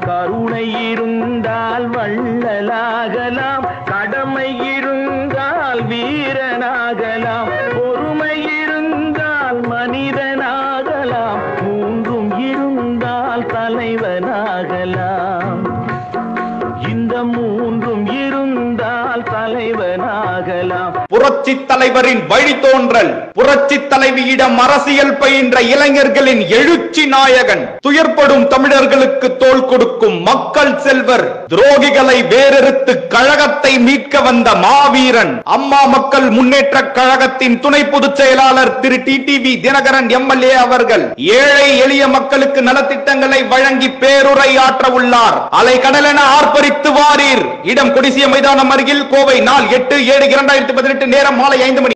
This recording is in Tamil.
கருணை இருந்தால் வள்ளலாகலாம் கடமை இருந்தால் வீரனாகலாம் பொறுமை இருந்தால் மனிதனாகலாம் மூன்றும் இருந்தால் தலைவனாகலாம் இந்த மூன்றும் இருந்தால் தலைவனாகலாம் புரட்சி தலைவரின் வழித்தோன்றல் புரட்சி தலைவியிடம் அரசியல் பயின்ற இளைஞர்களின் எழுச்சி நாயகன் துயர்ப்படும் தமிழர்களுக்கு தோள் கொடுக்கும் மக்கள் செல்வர் துரோகிகளை வேறெடுத்து கழகத்தை மீட்க வந்த மாவீரன் அம்மா மக்கள் முன்னேற்ற கழகத்தின் துணை பொதுச் செயலாளர் திரு டிடிவி தினகரன் எம்எல்ஏ அவர்கள் ஏழை எளிய மக்களுக்கு நலத்திட்டங்களை வழங்கி பேருரை ஆற்ற உள்ளார் அலை கடலென ஆர்ப்பரித்து வாரீர் இடம் கொடிசிய மைதானம் அருகில் கோவை நாள் எட்டு ஏழு இரண்டாயிரத்தி பதினெட்டு நேரம் மாலை ஐந்து மணி